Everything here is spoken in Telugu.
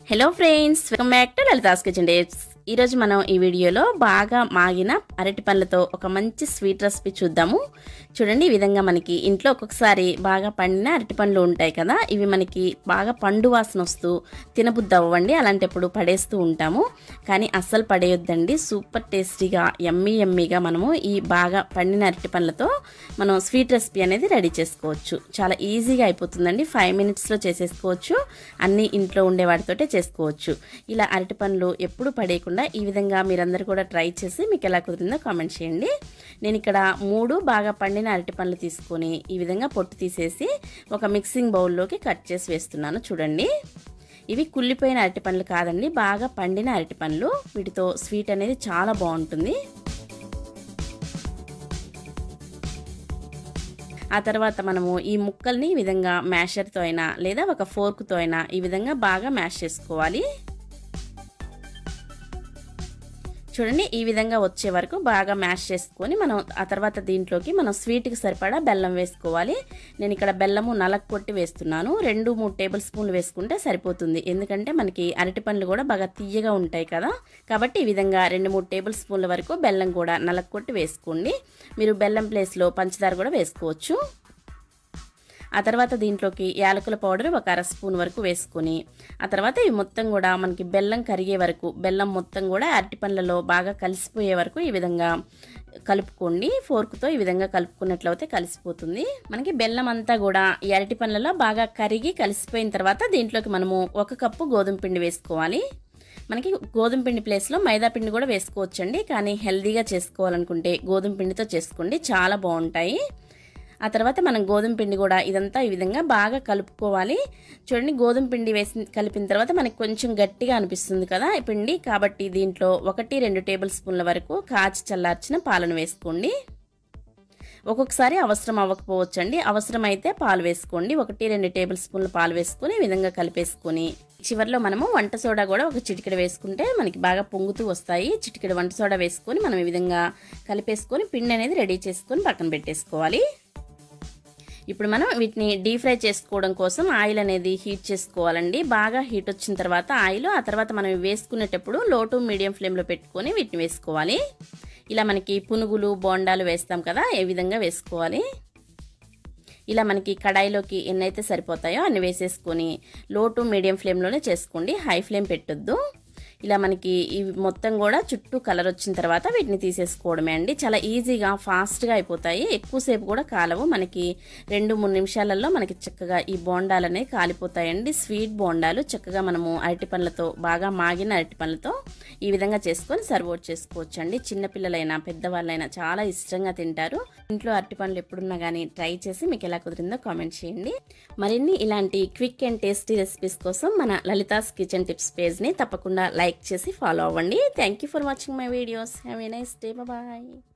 hello friends welcome back to Lalitha's kitchen dates ఈరోజు మనం ఈ వీడియోలో బాగా మాగిన అరటి పండ్లతో ఒక మంచి స్వీట్ రెసిపీ చూద్దాము చూడండి ఈ విధంగా మనకి ఇంట్లో ఒక్కొక్కసారి బాగా పండిన అరటి పండ్లు ఉంటాయి కదా ఇవి మనకి బాగా పండు వాసన వస్తూ తినబుద్ధి అవ్వండి అలాంటప్పుడు పడేస్తూ ఉంటాము కానీ అస్సలు పడేయొద్దండి సూపర్ టేస్టీగా ఎమ్మీ ఎమ్మీగా మనము ఈ బాగా పండిన అరటి పండ్లతో మనం స్వీట్ రెసిపీ అనేది రెడీ చేసుకోవచ్చు చాలా ఈజీగా అయిపోతుందండి ఫైవ్ మినిట్స్లో చేసేసుకోవచ్చు అన్నీ ఇంట్లో ఉండే వాటితోటే చేసుకోవచ్చు ఇలా అరటి పండ్లు ఎప్పుడు పడేయకుండా ఈ విధంగా మీరందరూ కూడా ట్రై చేసి మీకు ఎలా కుదిరిందో కామెంట్ చేయండి నేను ఇక్కడ మూడు బాగా పండిన అరటి పండ్లు తీసుకొని ఈ విధంగా పొట్టు తీసేసి ఒక మిక్సింగ్ బౌల్లోకి కట్ చేసి వేస్తున్నాను చూడండి ఇవి కుళ్ళిపోయిన అరటి పండ్లు కాదండి బాగా పండిన అరటి పండ్లు వీటితో స్వీట్ అనేది చాలా బాగుంటుంది ఆ తర్వాత మనము ఈ ముక్కల్ని ఈ విధంగా మ్యాషర్తో అయినా లేదా ఒక ఫోర్క్తో అయినా ఈ విధంగా బాగా మ్యాష్ చేసుకోవాలి చూడండి ఈ విధంగా వచ్చే వరకు బాగా మ్యాష్ చేసుకొని మనం ఆ తర్వాత దీంట్లోకి మనం స్వీట్కి సరిపడా బెల్లం వేసుకోవాలి నేను ఇక్కడ బెల్లము నలక్ కొట్టి వేస్తున్నాను రెండు మూడు టేబుల్ స్పూన్లు వేసుకుంటే సరిపోతుంది ఎందుకంటే మనకి అరటి పండ్లు కూడా బాగా తీయగా ఉంటాయి కదా కాబట్టి ఈ విధంగా రెండు మూడు టేబుల్ స్పూన్ల వరకు బెల్లం కూడా నలక్ కొట్టి వేసుకోండి మీరు బెల్లం ప్లేస్లో పంచదార కూడా వేసుకోవచ్చు ఆ తర్వాత దీంట్లోకి యాలకుల పౌడర్ ఒక అర స్పూన్ వరకు వేసుకొని ఆ తర్వాత ఇవి మొత్తం కూడా మనకి బెల్లం కరిగే వరకు బెల్లం మొత్తం కూడా అరటి పండ్లలో బాగా కలిసిపోయే వరకు ఈ విధంగా కలుపుకోండి ఫోర్క్తో ఈ విధంగా కలుపుకున్నట్లయితే కలిసిపోతుంది మనకి బెల్లం అంతా కూడా ఈ అరటి పండ్లలో బాగా కరిగి కలిసిపోయిన తర్వాత దీంట్లోకి మనము ఒక కప్పు గోధుమ పిండి వేసుకోవాలి మనకి గోధుమ పిండి ప్లేస్లో మైదా పిండి కూడా వేసుకోవచ్చండి కానీ హెల్దీగా చేసుకోవాలనుకుంటే గోధుమ పిండితో చేసుకోండి చాలా బాగుంటాయి ఆ తర్వాత మనం గోధుమ పిండి కూడా ఇదంతా ఈ విధంగా బాగా కలుపుకోవాలి చూడండి గోధుమ పిండి వేసి కలిపిన తర్వాత మనకి కొంచెం గట్టిగా అనిపిస్తుంది కదా ఈ పిండి కాబట్టి దీంట్లో ఒకటి రెండు టేబుల్ స్పూన్ల వరకు కాచి చల్లార్చిన పాలను వేసుకోండి ఒక్కొక్కసారి అవసరం అవ్వకపోవచ్చు అండి అవసరమైతే పాలు వేసుకోండి ఒకటి రెండు టేబుల్ స్పూన్ల పాలు వేసుకొని ఈ విధంగా కలిపేసుకొని చివరిలో మనము వంట సోడా కూడా ఒక చిటికెడ వేసుకుంటే మనకి బాగా పొంగుతూ వస్తాయి చిటికెడ వంట సోడా వేసుకొని మనం ఈ విధంగా కలిపేసుకొని పిండి అనేది రెడీ చేసుకొని పక్కన పెట్టేసుకోవాలి ఇప్పుడు మనం వీటిని డీప్ ఫ్రై చేసుకోవడం కోసం ఆయిల్ అనేది హీట్ చేసుకోవాలండి బాగా హీట్ వచ్చిన తర్వాత ఆయిల్ ఆ తర్వాత మనం వేసుకునేటప్పుడు లో టు మీడియం ఫ్లేమ్లో పెట్టుకొని వీటిని వేసుకోవాలి ఇలా మనకి పునుగులు బోండాలు వేస్తాం కదా ఏ విధంగా వేసుకోవాలి ఇలా మనకి కడాయిలోకి ఎన్నైతే సరిపోతాయో అన్ని వేసేసుకొని లో టు మీడియం ఫ్లేమ్లోనే చేసుకోండి హై ఫ్లేమ్ పెట్టొద్దు ఇలా మనకి ఇవి మొత్తం కూడా చుట్టూ కలర్ వచ్చిన తర్వాత వీటిని తీసేసుకోవడమే అండి చాలా ఈజీగా ఫాస్ట్గా అయిపోతాయి ఎక్కువసేపు కూడా కాలవు మనకి రెండు మూడు నిమిషాలలో మనకి చక్కగా ఈ బోండాలు అనేవి కాలిపోతాయండి స్వీట్ బోండాలు చక్కగా మనము అరటి పండ్లతో బాగా మాగిన అరటి పండ్లతో ఈ విధంగా చేసుకొని సర్వ్ అవుట్ చేసుకోవచ్చు అండి చిన్నపిల్లలైనా పెద్దవాళ్ళైనా చాలా ఇష్టంగా తింటారు ఇంట్లో అరటి పండ్లు ఎప్పుడున్నా కానీ ట్రై చేసి మీకు ఎలా కుదిరిందో కామెంట్ చేయండి మరిన్ని ఇలాంటి క్విక్ అండ్ టేస్టీ రెసిపీస్ కోసం మన లలితాస్ కిచెన్ టిప్స్ పేజ్ని తప్పకుండా లైక్ చేసి ఫాలో అవ్వండి thank you for watching my videos have a nice day bye